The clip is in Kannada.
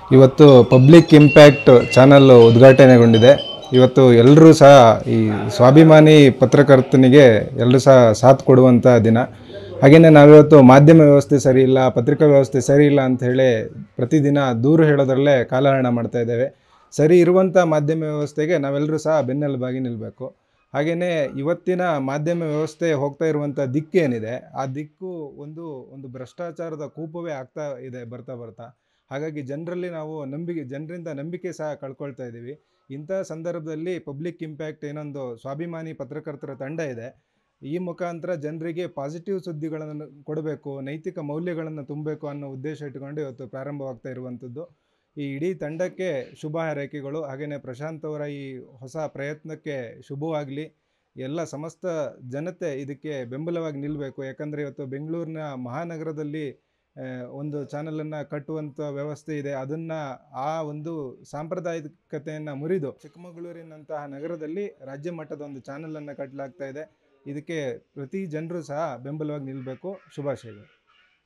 ಇವತ್ತು ಪಬ್ಲಿಕ್ ಇಂಪ್ಯಾಕ್ಟ್ ಚಾನಲ್ ಉದ್ಘಾಟನೆಗೊಂಡಿದೆ ಇವತ್ತು ಎಲ್ಲರೂ ಸಹ ಈ ಸ್ವಾಭಿಮಾನಿ ಪತ್ರಕರ್ತನಿಗೆ ಎಲ್ಲರೂ ಸಹ ಸಾಥ್ ಕೊಡುವಂಥ ದಿನ ಹಾಗೆಯೇ ನಾವಿವತ್ತು ಮಾಧ್ಯಮ ವ್ಯವಸ್ಥೆ ಸರಿ ಇಲ್ಲ ಪತ್ರಿಕಾ ವ್ಯವಸ್ಥೆ ಸರಿ ಇಲ್ಲ ಅಂತ ಹೇಳಿ ಪ್ರತಿದಿನ ದೂರು ಹೇಳೋದ್ರಲ್ಲೇ ಕಾಲಹರಣ ಮಾಡ್ತಾ ಇದ್ದೇವೆ ಸರಿ ಇರುವಂಥ ಮಾಧ್ಯಮ ವ್ಯವಸ್ಥೆಗೆ ನಾವೆಲ್ಲರೂ ಸಹ ಬೆನ್ನೆಲುಬಾಗಿ ನಿಲ್ಲಬೇಕು ಹಾಗೆಯೇ ಇವತ್ತಿನ ಮಾಧ್ಯಮ ವ್ಯವಸ್ಥೆ ಹೋಗ್ತಾ ಇರುವಂಥ ದಿಕ್ಕೇನಿದೆ ಆ ದಿಕ್ಕು ಒಂದು ಒಂದು ಭ್ರಷ್ಟಾಚಾರದ ಕೂಪವೇ ಆಗ್ತಾ ಇದೆ ಬರ್ತಾ ಬರ್ತಾ ಹಾಗಾಗಿ ಜನರಲ್ಲಿ ನಾವು ನಂಬಿಕೆ ಜನರಿಂದ ನಂಬಿಕೆ ಸಹ ಕಳ್ಕೊಳ್ತಾ ಇದ್ದೀವಿ ಇಂಥ ಸಂದರ್ಭದಲ್ಲಿ ಪಬ್ಲಿಕ್ ಇಂಪ್ಯಾಕ್ಟ್ ಏನೊಂದು ಸ್ವಾಭಿಮಾನಿ ಪತ್ರಕರ್ತರ ತಂಡ ಇದೆ ಈ ಮುಖಾಂತರ ಜನರಿಗೆ ಪಾಸಿಟಿವ್ ಸುದ್ದಿಗಳನ್ನು ಕೊಡಬೇಕು ನೈತಿಕ ಮೌಲ್ಯಗಳನ್ನು ತುಂಬಬೇಕು ಅನ್ನೋ ಉದ್ದೇಶ ಇಟ್ಕೊಂಡು ಇವತ್ತು ಪ್ರಾರಂಭವಾಗ್ತಾ ಇರುವಂಥದ್ದು ಈ ಇಡೀ ತಂಡಕ್ಕೆ ಶುಭ ಹಾರೈಕೆಗಳು ಹಾಗೆಯೇ ಪ್ರಶಾಂತ್ ಅವರ ಈ ಹೊಸ ಪ್ರಯತ್ನಕ್ಕೆ ಶುಭವಾಗಲಿ ಎಲ್ಲ ಸಮಸ್ತ ಜನತೆ ಇದಕ್ಕೆ ಬೆಂಬಲವಾಗಿ ನಿಲ್ಲಬೇಕು ಯಾಕಂದರೆ ಇವತ್ತು ಬೆಂಗಳೂರಿನ ಮಹಾನಗರದಲ್ಲಿ ಆ, ಒಂದು ಚಾನಲನ್ನು ಕಟ್ಟುವಂಥ ವ್ಯವಸ್ಥೆ ಇದೆ ಅದನ್ನು ಆ ಒಂದು ಸಾಂಪ್ರದಾಯಿಕತೆಯನ್ನು ಮುರಿದು ಚಿಕ್ಕಮಗಳೂರಿನಂತಹ ನಗರದಲ್ಲಿ ರಾಜ್ಯ ಮಟ್ಟದ ಒಂದು ಚಾನಲನ್ನು ಕಟ್ಟಲಾಗ್ತಾ ಇದೆ ಇದಕ್ಕೆ ಪ್ರತಿ ಜನರು ಸಹ ಬೆಂಬಲವಾಗಿ ನಿಲ್ಲಬೇಕು ಶುಭಾಶಯಗಳು